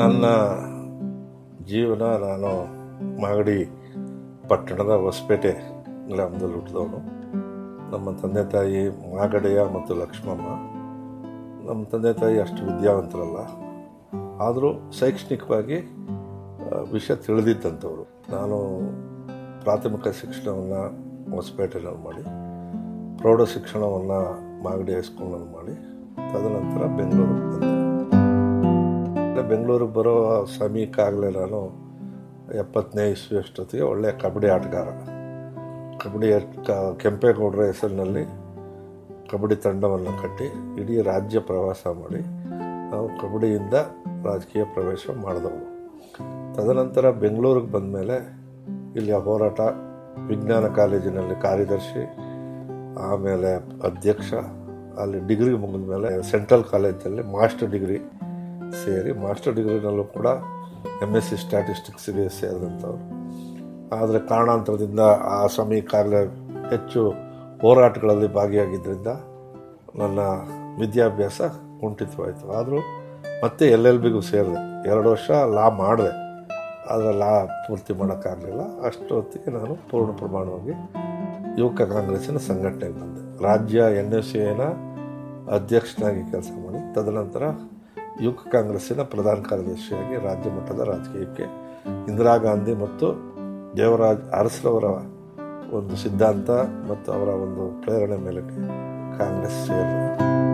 ನನ್ನ ಜೀವನ ನಾನು ಮಾಗಡಿ ಪಟ್ಟಣದ ಹೊಸಪೇಟೆ ಗ್ರಾಮದಲ್ಲಿ ಹುಟ್ಟಿದವನು ನಮ್ಮ ತಂದೆ ತಾಯಿ ಮಾಗಡೆಯ ಮತ್ತು ಲಕ್ಷ್ಮಮ್ಮ ನಮ್ಮ ತಂದೆ ತಾಯಿ ಅಷ್ಟು ವಿದ್ಯಾವಂತರಲ್ಲ ಆದರೂ ಶೈಕ್ಷಣಿಕವಾಗಿ ಆ, ವಿಷಯ ತಿಳಿದಿದ್ದಂಥವ್ರು ನಾನು ಪ್ರಾಥಮಿಕ ಶಿಕ್ಷಣವನ್ನು ಹೊಸಪೇಟೆನಲ್ಲಿ ಮಾಡಿ ಪ್ರೌಢ ಶಿಕ್ಷಣವನ್ನು ಮಾಗಡಿ ಹೈಸ್ಕೂಲ್ನಲ್ಲಿ ಮಾಡಿ ತದನಂತರ ಬೆಂಗಳೂರಿಗೆ ಬಂದೆ ಇಲ್ಲ, ಬೆಂಗಳೂರಿಗೆ ಬರೋ ಸಮೀಕ ಆಗಲೇ ನಾನು ಎಪ್ಪತ್ತನೇ ಇಸ್ವಿ ಅಷ್ಟೊತ್ತಿಗೆ ಒಳ್ಳೆಯ ಕಬಡ್ಡಿ ಆಟಗಾರ ಕಬಡ್ಡಿ ಕ- ಕೆಂಪೇಗೌಡರ ಹೆಸರಿನಲ್ಲಿ ಕಬಡ್ಡಿ ತಂಡವನ್ನು ಕಟ್ಟಿ ಇಡೀ ರಾಜ್ಯ ಪ್ರವಾಸ ಮಾಡಿ ನಾವು ಕಬಡ್ಡಿಯಿಂದ ರಾಜಕೀಯ ಪ್ರವೇಶ ಮಾಡಿದವರು ತದನಂತರ ಬೆಂಗಳೂರಿಗೆ ಬಂದಮೇಲೆ ಇಲ್ಲಿ ಹೋರಾಟ ವಿಜ್ಞಾನ ಕಾಲೇಜಿನಲ್ಲಿ ಕಾರ್ಯದರ್ಶಿ ಆಮೇಲೆ ಅಧ್ಯಕ್ಷ ಅಲ್ಲಿ ಡಿಗ್ರಿ ಮುಗಿದ ಮೇಲೆ ಸೆಂಟ್ರಲ್ ಕಾಲೇಜಲ್ಲಿ ಮಾಸ್ಟರ್ ಡಿಗ್ರಿ ಸೇರಿ ಮಾಸ್ಟರ್ ಡಿಗ್ರಿನಲ್ಲೂ ಕೂಡ ಎಮ್ ಎಸ್ ಸಿ ಸ್ಟ್ಯಾಟಿಸ್ಟಿಕ್ಸ್ಗೆ ಸೇರಿದಂಥವ್ರು ಆದರೆ ಕಾರಣಾಂತರದಿಂದ ಆ ಸಮಯಕ್ಕಾಗಲೇ ಹೆಚ್ಚು ಹೋರಾಟಗಳಲ್ಲಿ ಭಾಗಿಯಾಗಿದ್ದರಿಂದ ನನ್ನ ವಿದ್ಯಾಭ್ಯಾಸ ಕುಂಠಿತವಾಯಿತು ಆದರೂ ಮತ್ತೆ ಎಲ್ ಎಲ್ ಬಿಗೂ ಸೇರಿದೆ ಎರಡು ವರ್ಷ ಲಾ ಮಾಡಿದೆ ಆದರೆ ಲಾ ಪೂರ್ತಿ ಮಾಡೋಕ್ಕಾಗಲಿಲ್ಲ ಅಷ್ಟು ಹೊತ್ತಿಗೆ ನಾನು ಪೂರ್ಣ ಪ್ರಮಾಣವಾಗಿ ಯುವಕ ಕಾಂಗ್ರೆಸ್ಸಿನ ಸಂಘಟನೆಗೆ ಬಂದೆ ರಾಜ್ಯ ಎನ್ ಎಸ್ ಎನ ಅಧ್ಯಕ್ಷನಾಗಿ ಕೆಲಸ ಮಾಡಿ ತದನಂತರ ಯುವಕ ಕಾಂಗ್ರೆಸ್ಸಿನ ಪ್ರಧಾನ ಕಾರ್ಯದರ್ಶಿಯಾಗಿ ರಾಜ್ಯ ಮಟ್ಟದ ರಾಜಕೀಯಕ್ಕೆ ಇಂದಿರಾ ಗಾಂಧಿ ಮತ್ತು ದೇವರಾಜ್ ಅರಸರವರ ಒಂದು ಸಿದ್ಧಾಂತ ಮತ್ತು ಅವರ ಒಂದು ಪ್ರೇರಣೆ ಮೇಲಕ್ಕೆ ಕಾಂಗ್ರೆಸ್ ಸೇರಿದೆ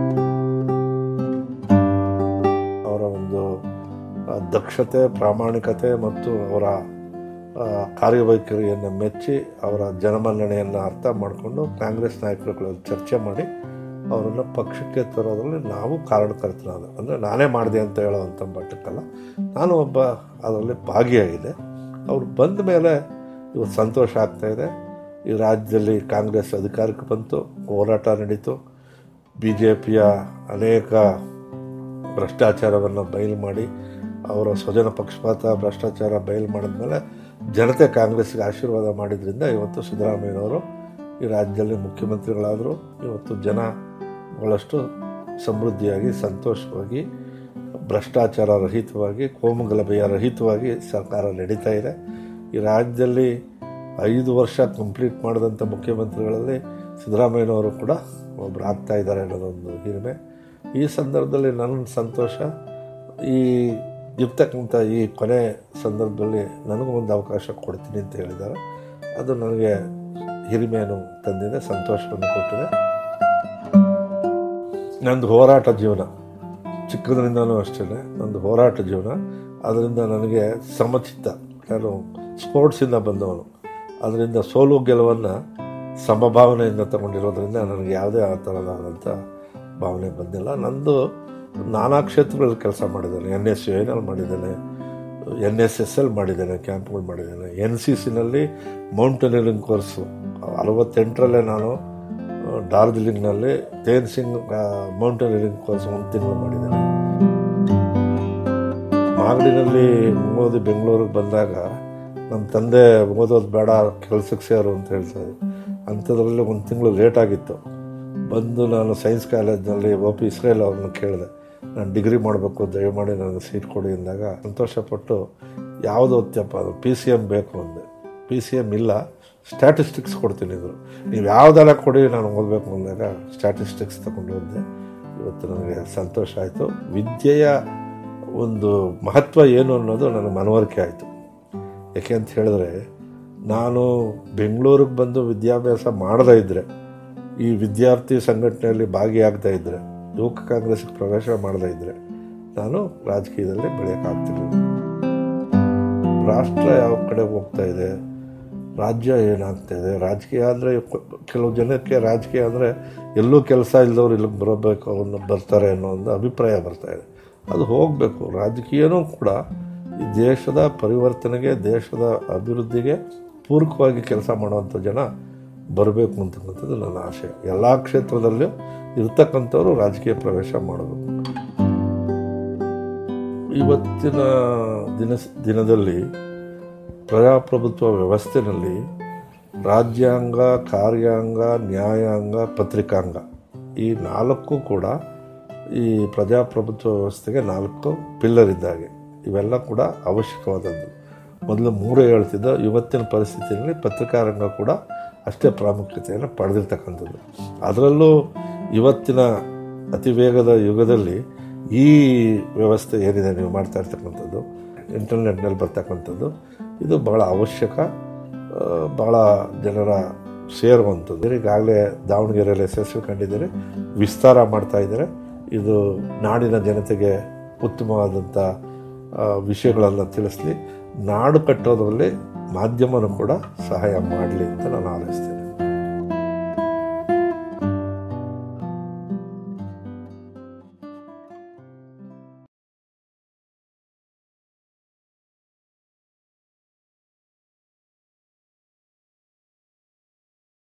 ಅವರ ಒಂದು ಆ, ದಕ್ಷತೆ ಪ್ರಾಮಾಣಿಕತೆ ಮತ್ತು ಅವರ ಆ, ಕಾರ್ಯವೈಖರಿಯನ್ನು ಮೆಚ್ಚಿ ಅವರ ಜನಮನ್ನಣೆಯನ್ನು ಅರ್ಥ ಮಾಡಿಕೊಂಡು ಕಾಂಗ್ರೆಸ್ ನಾಯಕರುಗಳ ಚರ್ಚೆ ಮಾಡಿ ಅವರನ್ನು ಪಕ್ಷಕ್ಕೆ ತರೋದ್ರಲ್ಲಿ ನಾವು ಕಾರಣಕರ್ತನಾದ ಅಂದರೆ ನಾನೇ ಮಾಡಿದೆ ಅಂತ ಹೇಳೋವಂಥ ಮಟ್ಟಕ್ಕಲ್ಲ ನಾನು ಒಬ್ಬ ಅದರಲ್ಲಿ ಭಾಗಿಯಾಗಿದೆ ಅವ್ರು ಬಂದ ಮೇಲೆ ಇವತ್ತು ಸಂತೋಷ ಆಗ್ತಾ ಇದೆ ಈ ರಾಜ್ಯದಲ್ಲಿ ಕಾಂಗ್ರೆಸ್ ಅಧಿಕಾರಕ್ಕೆ ಬಂತು ಹೋರಾಟ ನಡೀತು ಬಿ ಜೆ ಪಿಯ ಅನೇಕ ಭ್ರಷ್ಟಾಚಾರವನ್ನು ಬಯಲು ಮಾಡಿ ಅವರ ಸ್ವಜನ ಪಕ್ಷಪಾತ ಭ್ರಷ್ಟಾಚಾರ ಬಯಲು ಮಾಡಿದ್ಮೇಲೆ ಜನತೆ ಕಾಂಗ್ರೆಸ್ಗೆ ಆಶೀರ್ವಾದ ಮಾಡಿದ್ರಿಂದ ಇವತ್ತು ಸಿದ್ದರಾಮಯ್ಯನವರು ಈ ರಾಜ್ಯದಲ್ಲಿ ಮುಖ್ಯಮಂತ್ರಿಗಳಾದರು ಇವತ್ತು ಜನ ಭಾಳಷ್ಟು ಸಮೃದ್ಧಿಯಾಗಿ ಸಂತೋಷವಾಗಿ ಭ್ರಷ್ಟಾಚಾರ ರಹಿತವಾಗಿ ಕೋಮುಗಲಭೆಯ ರಹಿತವಾಗಿ ಸರ್ಕಾರ ನಡೀತಾ ಇದೆ ಈ ರಾಜ್ಯದಲ್ಲಿ ಐದು ವರ್ಷ ಕಂಪ್ಲೀಟ್ ಮಾಡಿದಂಥ ಮುಖ್ಯಮಂತ್ರಿಗಳಲ್ಲಿ ಸಿದ್ದರಾಮಯ್ಯನವರು ಕೂಡ ಒಬ್ಬರು ಆಗ್ತಾ ಇದ್ದಾರೆ ಅನ್ನೋದೊಂದು ಹಿರಿಮೆ ಈ ಸಂದರ್ಭದಲ್ಲಿ ನನ್ನ ಸಂತೋಷ ಈ ಇರ್ತಕ್ಕಂಥ ಈ ಕೊನೆ ಸಂದರ್ಭದಲ್ಲಿ ನನಗೂ ಒಂದು ಅವಕಾಶ ಕೊಡ್ತೀನಿ ಅಂತ ಹೇಳಿದ್ದಾರೆ ಅದು ನನಗೆ ಹಿರಿಮೆಯನ್ನು ತಂದಿದೆ ಸಂತೋಷವನ್ನು ಕೊಟ್ಟಿದೆ ನಂದು ಹೋರಾಟ ಜೀವನ ಚಿಕ್ಕದ್ರಿಂದನೂ ಅಷ್ಟೇ ನಂದು ಹೋರಾಟ ಜೀವನ ಅದರಿಂದ ನನಗೆ ಸಮಚಿತ್ತ ನಾನು ಸ್ಪೋರ್ಟ್ಸಿಂದ ಬಂದವನು ಅದರಿಂದ ಸೋಲು ಗೆಲುವನ್ನು ಸಮಭಾವನೆಯಿಂದ ತಗೊಂಡಿರೋದ್ರಿಂದ ನನಗೆ ಯಾವುದೇ ಆ ಥರದಾದಂಥ ಭಾವನೆ ಬಂದಿಲ್ಲ ನಂದು ನಾನಾ ಕ್ಷೇತ್ರಗಳಲ್ಲಿ ಕೆಲಸ ಮಾಡಿದ್ದೇನೆ ಎನ್ ಎಸ್ ಯು ಎನಲ್ಲಿ ಮಾಡಿದ್ದೇನೆ ಎನ್ ಎಸ್ ಎಸ್ ಎಲ್ ಮಾಡಿದ್ದೇನೆ ಕ್ಯಾಂಪ್ಗಳು ಮಾಡಿದ್ದೇನೆ ಎನ್ ಸಿ ಸಿನಲ್ಲಿ ಮೌಂಟೇನಿಯರಿಂಗ್ ಕೋರ್ಸು ಅರವತ್ತೆಂಟರಲ್ಲೇ ನಾನು ಆ, ಡಾರ್ಜಿಲಿಂಗ್ನಲ್ಲಿ ತೇನ್ ಸಿಂಗ್ ಮೌಂಟೇನಿಯರಿಂಗ್ ಕೋರ್ಸ್ ಒಂದು ತಿಂಗಳು ಮಾಡಿದ್ದೇನೆ ಮಾಗಡಿನಲ್ಲಿ ಓದಿ ಬೆಂಗಳೂರಿಗೆ ಬಂದಾಗ ನಮ್ಮ ತಂದೆ ಓದೋದು ಬೇಡ ಕೆಲಸಕ್ಕೆ ಸೇರು ಅಂತ ಹೇಳ್ತಾರೆ ಅಂಥದ್ರಲ್ಲಿ ಒಂದು ತಿಂಗಳು ಲೇಟ್ ಆಗಿತ್ತು ಬಂದು ನಾನು ಸೈನ್ಸ್ ಕಾಲೇಜ್ನಲ್ಲಿ ಒ ಪಿ ಇಸ್ರೇಲ್ ಅವ್ರನ್ನ ಕೇಳಿದೆ ನಾನು ಡಿಗ್ರಿ ಮಾಡಬೇಕು ದಯಮಾಡಿ ನನಗೆ ಸೀಟ್ ಕೊಡಿ ಅಂದಾಗ ಸಂತೋಷಪಟ್ಟು ಯಾವುದು ಓದ್ತೀಯಪ್ಪ ಅದು ಪಿ ಸಿ ಎಮ್ ಬೇಕು ಅಂದೆ ಪಿ ಸಿ ಎಮ್ ಇಲ್ಲ ಸ್ಟ್ಯಾಟಿಸ್ಟಿಕ್ಸ್ ಕೊಡ್ತೀನಿ ಇದ್ರು ನೀವು ಯಾವುದೆಲ್ಲ ಕೊಡಿ ನಾನು ಓದಬೇಕು ಅಂದಾಗ ಸ್ಟ್ಯಾಟಿಸ್ಟಿಕ್ಸ್ ತಗೊಂಡು ಹೋದೆ ಇವತ್ತು ನನಗೆ ಸಂತೋಷ ಆಯಿತು ವಿದ್ಯೆಯ ಒಂದು ಮಹತ್ವ ಏನು ಅನ್ನೋದು ನನಗೆ ಮನವರಿಕೆ ಆಯಿತು ಯಾಕೆ ಅಂತ ಹೇಳಿದ್ರೆ ನಾನು ಬೆಂಗಳೂರಿಗೆ ಬಂದು ವಿದ್ಯಾಭ್ಯಾಸ ಮಾಡದೇ ಇದ್ದರೆ ಈ ವಿದ್ಯಾರ್ಥಿ ಸಂಘಟನೆಯಲ್ಲಿ ಭಾಗಿಯಾಗದೇ ಇದ್ದರೆ ಯುವಕ ಕಾಂಗ್ರೆಸ್ಗೆ ಪ್ರವೇಶ ಮಾಡದೇ ಇದ್ದರೆ ನಾನು ರಾಜಕೀಯದಲ್ಲಿ ಬೆಳೆಯೋಕ್ಕಾಗ್ತಿರ್ಲಿಲ್ಲ ರಾಷ್ಟ್ರ ಯಾವ ಕಡೆ ಹೋಗ್ತಾ ಇದೆ ರಾಜ್ಯ ಏನಾಗ್ತಾ ಇದೆ ರಾಜಕೀಯ ಅಂದರೆ ಕೆಲವು ಜನಕ್ಕೆ ರಾಜಕೀಯ ಅಂದರೆ ಎಲ್ಲೂ ಕೆಲಸ ಇಲ್ಲದವ್ರು ಇಲ್ಲಿಗೆ ಬರಬೇಕು ಅವನ್ನ ಬರ್ತಾರೆ ಅನ್ನೋ ಒಂದು ಅಭಿಪ್ರಾಯ ಬರ್ತಾ ಇದೆ ಅದು ಹೋಗಬೇಕು ರಾಜಕೀಯನೂ ಕೂಡ ಈ ದೇಶದ ಪರಿವರ್ತನೆಗೆ ದೇಶದ ಅಭಿವೃದ್ಧಿಗೆ ಪೂರಕವಾಗಿ ಕೆಲಸ ಮಾಡುವಂಥ ಜನ ಬರಬೇಕು ಅಂತಕ್ಕಂಥದ್ದು ನನ್ನ ಆಶಯ ಎಲ್ಲ ಕ್ಷೇತ್ರದಲ್ಲೂ ಇರ್ತಕ್ಕಂಥವ್ರು ರಾಜಕೀಯ ಪ್ರವೇಶ ಮಾಡಬೇಕು ಇವತ್ತಿನ ದಿನ ದಿನದಲ್ಲಿ ಪ್ರಜಾಪ್ರಭುತ್ವ ವ್ಯವಸ್ಥೆಯಲ್ಲಿ ರಾಜ್ಯಾಂಗ ಕಾರ್ಯಾಂಗ ನ್ಯಾಯಾಂಗ ಪತ್ರಿಕಾಂಗ ಈ ನಾಲ್ಕು ಕೂಡ ಈ ಪ್ರಜಾಪ್ರಭುತ್ವ ವ್ಯವಸ್ಥೆಗೆ ನಾಲ್ಕು ಪಿಲ್ಲರ್ ಇದ್ದಾಗೆ ಇವೆಲ್ಲ ಕೂಡ ಅವಶ್ಯಕವಾದದ್ದು ಮೊದಲು ಮೂರೇ ಹೇಳ್ತಿದ್ದ ಇವತ್ತಿನ ಪರಿಸ್ಥಿತಿಯಲ್ಲಿ ಪತ್ರಿಕಾರಂಗ ಕೂಡ ಅಷ್ಟೇ ಪ್ರಾಮುಖ್ಯತೆಯನ್ನು ಪಡೆದಿರ್ತಕ್ಕಂಥದ್ದು ಅದರಲ್ಲೂ ಇವತ್ತಿನ ಅತಿ ವೇಗದ ಯುಗದಲ್ಲಿ ಈ ವ್ಯವಸ್ಥೆ ಏನಿದೆ ನೀವು ಮಾಡ್ತಾ ಇರ್ತಕ್ಕಂಥದ್ದು ಇಂಟರ್ನೆಟ್ನಲ್ಲಿ ಬರ್ತಕ್ಕಂಥದ್ದು ಇದು ಬಹಳ ಅವಶ್ಯಕ ಆ, ಬಹಳ ಜನರ ಸೇರುವಂಥದ್ದು ಈಗಾಗಲೇ ದಾವಣಗೆರೆಯಲ್ಲಿ ಯಶಸ್ವಿ ಕಂಡಿದ್ದಾರೆ ವಿಸ್ತಾರ ಮಾಡ್ತಾ ಇದ್ದಾರೆ ಇದು ನಾಡಿನ ಜನತೆಗೆ ಉತ್ತಮವಾದಂಥ ಆ, ವಿಷಯಗಳೆಲ್ಲ ತಿಳಿಸ್ಲಿ ನಾಡು ಕಟ್ಟೋದ್ರಲ್ಲಿ ಮಾಧ್ಯಮನೂ ಕೂಡ ಸಹಾಯ ಮಾಡಲಿ ಅಂತ ನಾನು ಆಲೋಚಿಸ್ತೇನೆ